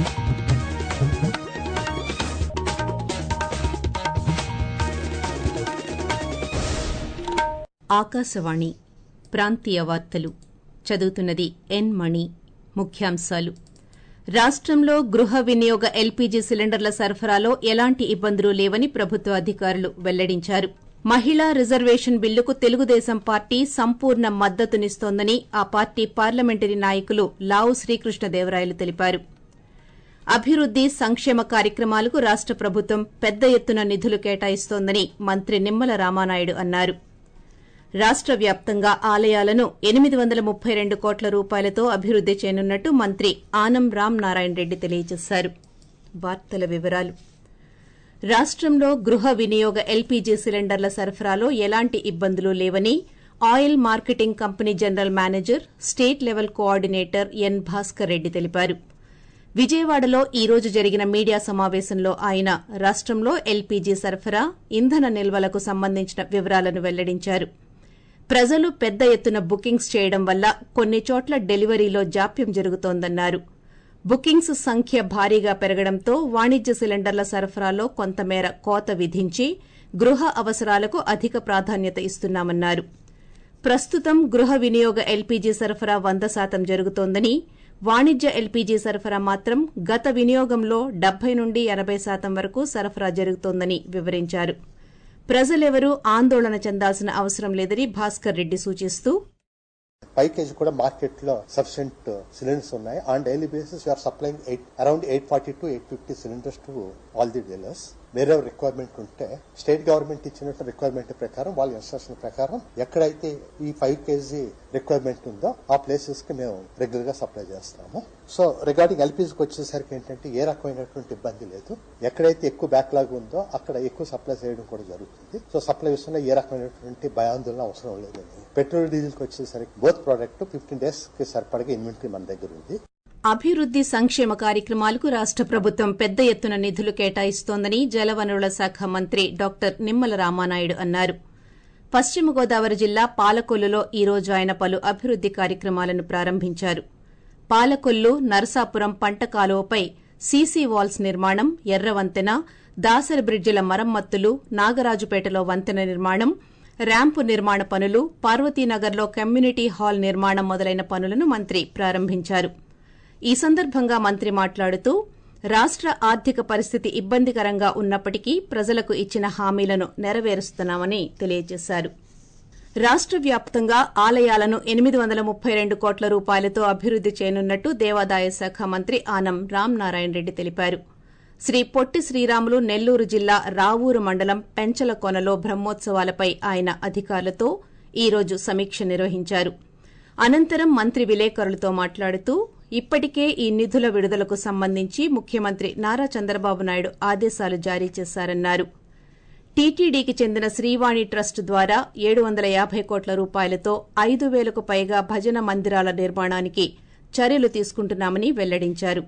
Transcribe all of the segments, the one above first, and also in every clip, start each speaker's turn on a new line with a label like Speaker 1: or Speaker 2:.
Speaker 1: ఆకాశవాణి ప్రాంతీయ వార్తలు చదువుతున్నది ఎన్ మణి ముఖ్యాంశాలు రాష్టంలో గృహ వినియోగ ఎల్పీజీ సిలిండర్ల సరఫరాలో ఎలాంటి ఇబ్బందులు లేవని ప్రభుత్వ అధికారులు వెల్లడించారు మహిళా రిజర్వేషన్ బిల్లుకు తెలుగుదేశం పార్టీ సంపూర్ణ మద్దతునిస్తోందని ఆ పార్టీ పార్లమెంటరీ నాయకులు లావు శ్రీకృష్ణదేవరాయలు తెలిపారు అభివృద్ది సంక్షేమ కార్యక్రమాలకు రాష్ట ప్రభుత్వం పెద్ద ఎత్తున నిధులు కేటాయిస్తోందని మంత్రి నిమ్మల రామానాయుడు అన్నారు రాష్ట వ్యాప్తంగా ఆలయాలను ఎనిమిది వందల ముప్పై రెండు కోట్ల రూపాయలతో అభివృద్ది చేయనున్నట్టు మంత్రి ఆనం రామ్ నారాయణ రెడ్డి తెలియజేశారు వార్తల వివరాలు రాష్టంలో గృహ వినియోగ ఎల్పీజీ సిలిండర్ల సరఫరాలో ఎలాంటి ఇబ్బందులు లేవని oil marketing company general manager state level coordinator N Bhaskar Reddy తెలిపారు విజయవాడలో ఈ రోజు జరిగిన మీడియా సమావేశంలో ఆయన రాష్టంలో ఎల్పీజీ సరఫరా ఇంధన నిల్వలకు సంబంధించిన వివరాలను వెల్లడించారు ప్రజలు పెద్ద ఎత్తున బుకింగ్స్ చేయడం వల్ల కొన్ని చోట్ల డెలివరీలో జాప్యం జరుగుతోందన్నారు బుకింగ్స్ సంఖ్య భారీగా పెరగడంతో వాణిజ్య సిలిండర్ల సరఫరాలో కొంతమేర కోత విధించి గృహ అవసరాలకు అధిక ప్రాధాన్యత ఇస్తున్నామన్నారు ప్రస్తుతం గృహ వినియోగ ఎల్పీజీ సరఫరా వంద శాతం జరుగుతోందని వాణిజ్య ఎల్పీజీ సరఫరా మాత్రం గత వినియోగంలో డెబ్బై నుండి ఎనబై శాతం వరకు సరఫరా జరుగుతోందని వివరించారు ప్రజలెవరూ ఆందోళన చెందాల్సిన అవసరం లేదని భాస్కర్ రెడ్డి సూచిస్తూ
Speaker 2: ఫైవ్ కేజీ కూడా మార్కెట్ లో సఫిషియంట్ సిలిండర్స్ ఉన్నాయి on daily basis you are supplying eight around eight forty to eight fifty cylinders to all the dealers వేరే రిక్వైర్మెంట్ ఉంటే స్టేట్ గవర్నమెంట్ ఇచ్చినట్టు రిక్వైర్మెంట్ ప్రకారం వాళ్ళ ఇన్స్ట్రక్షన్ ప్రకారం ఎక్కడైతే ఈ ఫైవ్ కేజీ రిక్వైర్మెంట్ ఉందో ఆ ప్లేసెస్ కి మేము రెగ్యులర్ గా సప్లై చేస్తాము సో రిగార్డింగ్ ఎల్పీజీకి వచ్చేసరికి ఏంటంటే ఏ రకమైనటువంటి ఇబ్బంది లేదు ఎక్కడైతే ఎక్కువ బ్యాక్లాగ్ ఉందో అక్కడ ఎక్కువ సప్లై చేయడం కూడా జరుగుతుంది సో సప్లై విషయంలో ఏ రకమైనటువంటి భయాందోళన అవసరం లేదండి పెట్రోల్ డీజిల్ కి వచ్చేసరికి బోత్ ప్రోడక్ట్ ఫిఫ్టీన్ డేస్ కి సరిపడగా ఇన్వెంటరీ మన దగ్గర ఉంది
Speaker 1: అభివృద్ది సంక్షేమ కార్యక్రమాలకు రాష్ట ప్రభుత్వం పెద్ద ఎత్తున నిధులు కేటాయిస్తోందని జలవనరుల శాఖ మంత్రి డాక్టర్ నిమ్మల రామానాయుడు అన్నారు పశ్చిమ గోదావరి జిల్లా పాలకొల్లులో ఈ రోజు ఆయన పలు అభివృద్ది కార్యక్రమాలను ప్రారంభించారు పాలకొల్లు నరసాపురం పంట కాలువపై సీసీ వాల్స్ నిర్మాణం ఎర్రవంతెన దాసరి బ్రిడ్జిల మరమ్మతులు నాగరాజుపేటలో వంతెన నిర్మాణం ర్యాంపు నిర్మాణ పనులు పార్వతీనగర్లో కమ్యూనిటీ హాల్ నిర్మాణం మొదలైన పనులను మంత్రి ప్రారంభించారు ఈ సందర్భంగా మంత్రి మాట్లాడుతూ రాష్ట ఆర్థిక పరిస్థితి ఇబ్బందికరంగా ఉన్నప్పటికీ ప్రజలకు ఇచ్చిన హామీలను నెరవేరుస్తున్నామని తెలియజేశారు రాష్ట వ్యాప్తంగా ఆలయాలను ఎనిమిది వందల ముప్పై రెండు కోట్ల రూపాయలతో అభివృద్ది చేయనున్నట్టు దేవాదాయ శాఖ మంత్రి ఆనం రామనారాయణ రెడ్డి తెలిపారు శ్రీ పొట్టి శ్రీరాములు నెల్లూరు జిల్లా రావూరు మండలం పెంచలకొనలో బ్రహ్మోత్సవాలపై ఆయన అధికారులతో ఈ రోజు సమీక్ష నిర్వహించారు అనంతరం మంత్రి విలేకరులతో మాట్లాడుతూ ఇప్పటికే ఈ నిధుల విడుదలకు సంబంధించి ముఖ్యమంత్రి నారా చంద్రబాబు నాయుడు ఆదేశాలు జారీ చేశారన్నారు టీటీడీకి చెందిన శ్రీవాణి ట్రస్ట్ ద్వారా ఏడు వందల యాబై కోట్ల రూపాయలతో ఐదు వేలకు పైగా భజన మందిరాల నిర్మాణానికి చర్యలు తీసుకుంటున్నామని వెల్లడించారు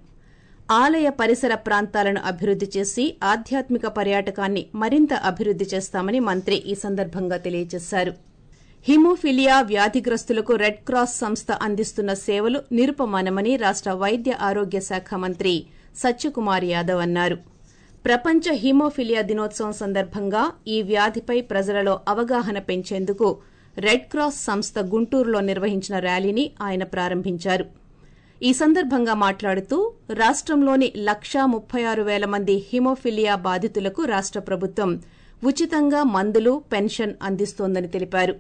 Speaker 1: ఆలయ పరిసర ప్రాంతాలను అభివృద్ది చేసి ఆధ్యాత్మిక పర్యాటకాన్ని మరింత అభివృద్ది చేస్తామని మంత్రి ఈ సందర్భంగా తెలియజేశారు హిమోఫిలియా వ్యాధిగ్రస్తులకు రెడ్ క్రాస్ సంస్థ అందిస్తున్న సేవలు నిరుపమానమని రాష్ట వైద్య ఆరోగ్య శాఖ మంత్రి సత్యకుమార్ యాదవ్ అన్నారు ప్రపంచ హిమోఫిలియా దినోత్సవం సందర్భంగా ఈ వ్యాధిపై ప్రజలలో అవగాహన పెంచేందుకు రెడ్ క్రాస్ సంస్థ గుంటూరులో నిర్వహించిన ర్యాలీని ఆయన ప్రారంభించారు ఈ సందర్భంగా మాట్లాడుతూ రాష్టంలోని లక్షా ముప్పై ఆరు వేల మంది హిమోఫిలియా బాధితులకు రాష్ట ప్రభుత్వం ఉచితంగా మందులు పెన్షన్ అందిస్తోందని తెలిపారు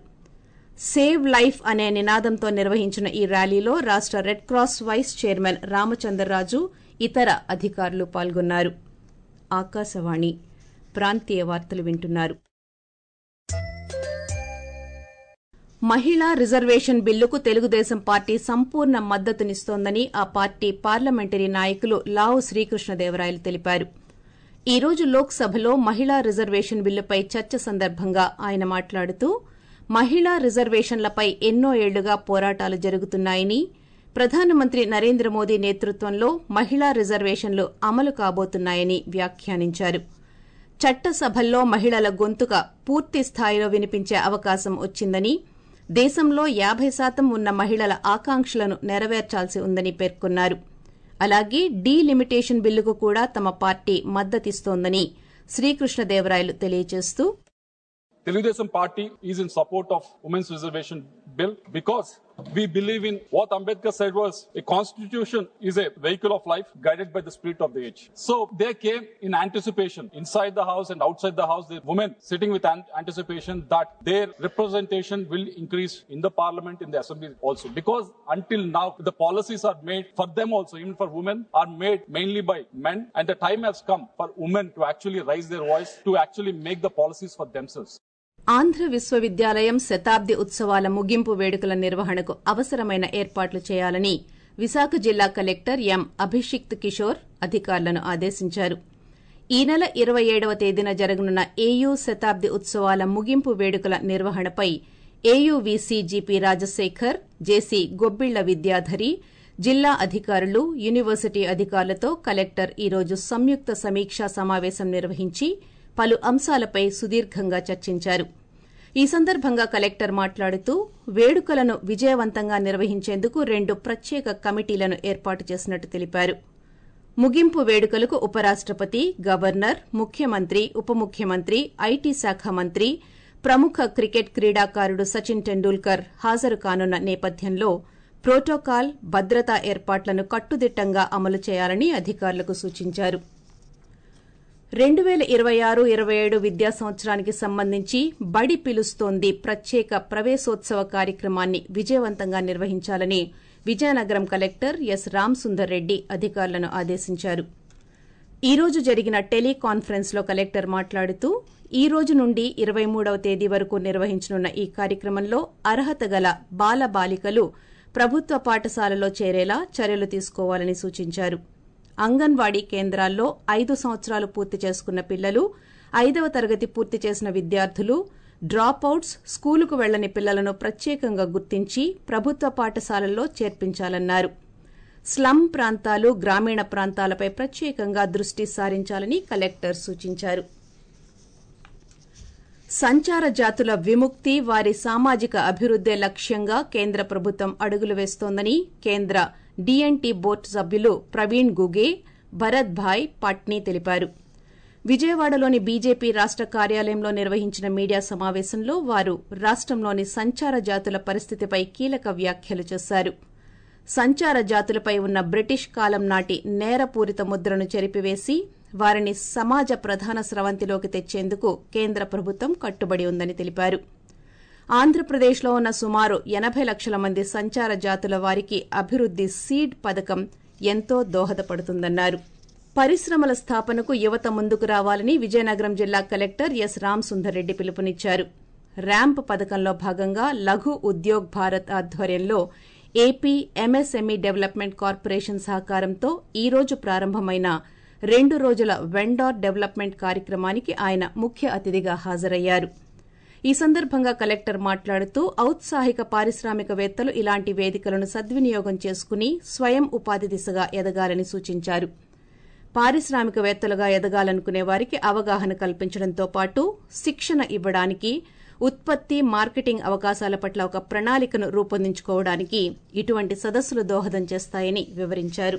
Speaker 1: సేవ్ లైఫ్ అనే నినాదంతో నిర్వహించిన ఈ ర్యాలీలో రాష్ట red cross vice chairman Ramachandraraju ఇతర అధికారులు పాల్గొన్నారు ఆకాశవాణి ప్రాంతీయ వార్తలు వింటున్నారు మహిళా రిజర్వేషన్ బిల్లుకు తెలుగుదేశం పార్టీ సంపూర్ణ మద్దతునిస్తోందని ఆ పార్టీ పార్లమెంటరీ నాయకులు లావు శ్రీకృష్ణదేవరాయలు తెలిపారు ఈ రోజు లోక్సభలో మహిళా రిజర్వేషన్ బిల్లుపై చర్చ సందర్భంగా ఆయన మాట్లాడుతూ మహిళా రిజర్వేషన్లపై ఎన్నో ఏళ్లుగా పోరాటాలు జరుగుతున్నాయని ప్రధానమంత్రి నరేంద్ర మోదీ నేతృత్వంలో మహిళా రిజర్వేషన్లు అమలు కాబోతున్నాయని వ్యాఖ్యానించారు చట్టసభల్లో మహిళల గొంతుక పూర్తి స్థాయిలో వినిపించే అవకాశం వచ్చిందని దేశంలో యాబై శాతం ఉన్న మహిళల ఆకాంక్షలను నెరవేర్చాల్సి ఉందని పేర్కొన్నారు అలాగే డీలిమిటేషన్ బిల్లుకు కూడా తమ పార్టీ మద్దతిస్తోందని శ్రీకృష్ణదేవరాయలు తెలియజేస్తూ
Speaker 3: Telugudesam party is in support of women's reservation bill because we believe in what Ambedkar said was a constitution is a vehicle of life guided by the spirit of the age. So they came in anticipation inside the house and outside the house, the women sitting with an- anticipation that their representation will increase in the parliament, in the assembly also. Because until now, the policies are made for them also, even for women, are made mainly by men. And the time has come for women to actually raise their voice, to actually make the policies for themselves.
Speaker 1: Andhra విశ్వవిద్యాలయం శతాబ్ది ఉత్సవాల ముగింపు వేడుకల నిర్వహణకు అవసరమైన ఏర్పాట్లు చేయాలని విశాఖ జిల్లా collector M Abhishikt Kishore అధికారులను ఆదేశించారు ఈ నెల ఇరవై ఏడవ తేదీన జరగనున్న ఏయూ శతాబ్ది ఉత్సవాల ముగింపు వేడుకల నిర్వహణపై AU VC GP Rajasekhar JC Gobbilla Vidyadhari జిల్లా అధికారులు యూనివర్సిటీ అధికారులతో కలెక్టర్ ఈరోజు సంయుక్త సమీక్షా సమావేశం నిర్వహించి పలు అంశాలపై సుదీర్ఘంగా చర్చించారు ఈ సందర్భంగా కలెక్టర్ మాట్లాడుతూ వేడుకలను విజయవంతంగా నిర్వహించేందుకు రెండు ప్రత్యేక కమిటీలను ఏర్పాటు చేసినట్టు తెలిపారు ముగింపు వేడుకలకు ఉపరాష్టపతి గవర్నర్ ముఖ్యమంత్రి ఉప ముఖ్యమంత్రి ఐటీ శాఖ మంత్రి ప్రముఖ క్రికెట్ క్రీడాకారుడు సచిన్ టెండూల్కర్ హాజరు కానున్న నేపథ్యంలో ప్రోటోకాల్ భద్రతా ఏర్పాట్లను కట్టుదిట్టంగా అమలు చేయాలని అధికారులకు సూచించారు రెండు పేల ఇరవై ఆరు ఇరవై ఏడు విద్యా సంవత్సరానికి సంబంధించి బడి పిలుస్తోంది ప్రత్యేక ప్రవేశోత్సవ కార్యక్రమాన్ని విజయవంతంగా నిర్వహించాలని విజయనగరం కలెక్టర్ ఎస్ రామ్సుందర్ రెడ్డి అధికారులను ఆదేశించారు ఈ రోజు జరిగిన టెలికాన్ఫరెన్స్ లో కలెక్టర్ మాట్లాడుతూ ఈ రోజు నుండి ఇరవై మూడవ తేదీ వరకు నిర్వహించనున్న ఈ కార్యక్రమంలో అర్హత గల బాల బాలికలు ప్రభుత్వ పాఠశాలలో చేరేలా చర్యలు తీసుకోవాలని సూచించారు అంగన్వాడీ కేంద్రాల్లో ఐదు సంవత్సరాలు పూర్తి చేసుకున్న పిల్లలు ఐదవ తరగతి పూర్తి చేసిన విద్యార్థులు డ్రాప్ అవుట్స్ స్కూలుకు వెళ్లని పిల్లలను ప్రత్యేకంగా గుర్తించి ప్రభుత్వ పాఠశాలల్లో చేర్పించాలన్నారు స్లమ్ ప్రాంతాలు గ్రామీణ ప్రాంతాలపై ప్రత్యేకంగా దృష్టి సారించాలని కలెక్టర్ సూచించారు సంచార జాతుల విముక్తి వారి సామాజిక అభివృద్దే లక్ష్యంగా కేంద్ర ప్రభుత్వం అడుగులు వేస్తోందని కేంద్ర డీఎన్టీ బోర్డు సభ్యులు ప్రవీణ్ గుగే భరత్ భాయ్ పట్నీ తెలిపారు విజయవాడలోని బీజేపీ రాష్ట కార్యాలయంలో నిర్వహించిన మీడియా సమావేశంలో వారు రాష్టంలోని సంచార జాతుల పరిస్థితిపై కీలక వ్యాఖ్యలు చేశారు సంచార జాతులపై ఉన్న బ్రిటిష్ కాలం నాటి నేరపూరిత ముద్రను చెరిపివేసి వారిని సమాజ ప్రధాన స్రవంతిలోకి తెచ్చేందుకు కేంద్ర ప్రభుత్వం కట్టుబడి ఉందని తెలిపారు ఆంధ్రప్రదేశ్లో ఉన్న సుమారు ఎనబై లక్షల మంది సంచార జాతుల వారికి అభివృద్ది సీడ్ పథకం ఎంతో దోహదపడుతుందన్నారు పరిశ్రమల స్థాపనకు యువత ముందుకు రావాలని విజయనగరం జిల్లా కలెక్టర్ ఎస్ రామసుందర్రెడ్డి పిలుపునిచ్చారు ర్యాంప్ పథకంలో భాగంగా లఘు ఉద్యోగ్ భారత్ ఆధ్వర్యంలో ఏపీ ఎంఎస్ఎంఈ డెవలప్మెంట్ కార్పొరేషన్ సహకారంతో ఈ రోజు ప్రారంభమైన రెండు రోజుల వెండార్ డెవలప్మెంట్ కార్యక్రమానికి ఆయన ముఖ్య అతిథిగా హాజరయ్యారు ఈ సందర్భంగా కలెక్టర్ మాట్లాడుతూ ఔత్సాహిక పారిశ్రామికవేత్తలు ఇలాంటి వేదికలను సద్వినియోగం చేసుకుని స్వయం ఉపాధి దిశగా ఎదగాలని సూచించారు పారిశ్రామికవేత్తలుగా ఎదగాలనుకునే వారికి అవగాహన కల్పించడంతో పాటు శిక్షణ ఇవ్వడానికి ఉత్పత్తి మార్కెటింగ్ అవకాశాల పట్ల ఒక ప్రణాళికను రూపొందించుకోవడానికి ఇటువంటి సదస్సులు దోహదం చేస్తాయని వివరించారు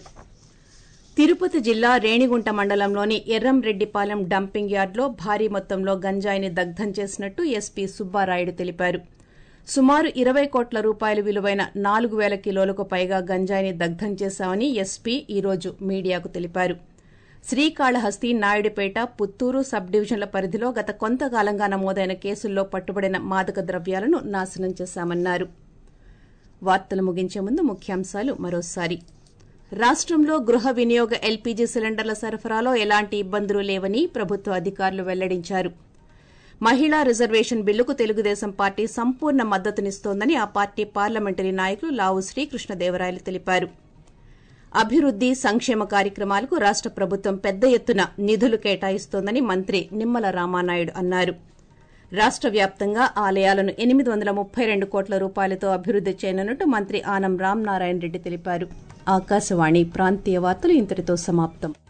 Speaker 1: తిరుపతి జిల్లా రేణిగుంట మండలంలోని ఎర్రంరెడ్డిపాలెం డంపింగ్ యార్డులో భారీ మొత్తంలో గంజాయిని దగ్ధం చేసినట్టు ఎస్పీ సుబ్బారాయుడు తెలిపారు సుమారు ఇరవై కోట్ల రూపాయల విలువైన నాలుగు వేల కిలోలకు పైగా గంజాయిని దగ్ధం చేశామని ఎస్పీ ఈ రోజు మీడియాకు తెలిపారు శ్రీకాళహస్తి నాయుడుపేట పుత్తూరు సబ్ డివిజన్ల పరిధిలో గత కొంతకాలంగా నమోదైన కేసుల్లో పట్టుబడిన మాదక ద్రవ్యాలను నాశనం చేశామన్నారు వార్తలు ముగించే ముందు ముఖ్యాంశాలు మరోసారి రాష్టంలో గృహ వినియోగ ఎల్పీజీ సిలిండర్ల సరఫరాలో ఎలాంటి ఇబ్బందులు లేవని ప్రభుత్వ అధికారులు వెల్లడించారు మహిళా రిజర్వేషన్ బిల్లుకు తెలుగుదేశం పార్టీ సంపూర్ణ మద్దతునిస్తోందని ఆ పార్టీ పార్లమెంటరీ నాయకులు లావు శ్రీకృష్ణదేవరాయలు తెలిపారు అభివృద్ది సంక్షేమ కార్యక్రమాలకు రాష్ట ప్రభుత్వం పెద్ద ఎత్తున నిధులు కేటాయిస్తోందని మంత్రి నిమ్మల రామానాయుడు అన్నారు రాష్ట వ్యాప్తంగా ఆలయాలను ఎనిమిది వందల ముప్పై రెండు కోట్ల రూపాయలతో అభివృద్ది చేయనున్నట్టు మంత్రి ఆనం రామనారాయణ రెడ్డి తెలిపారు ఆకాశవాణి ప్రాంతీయ వార్తలు ఇంతటితో సమాప్తం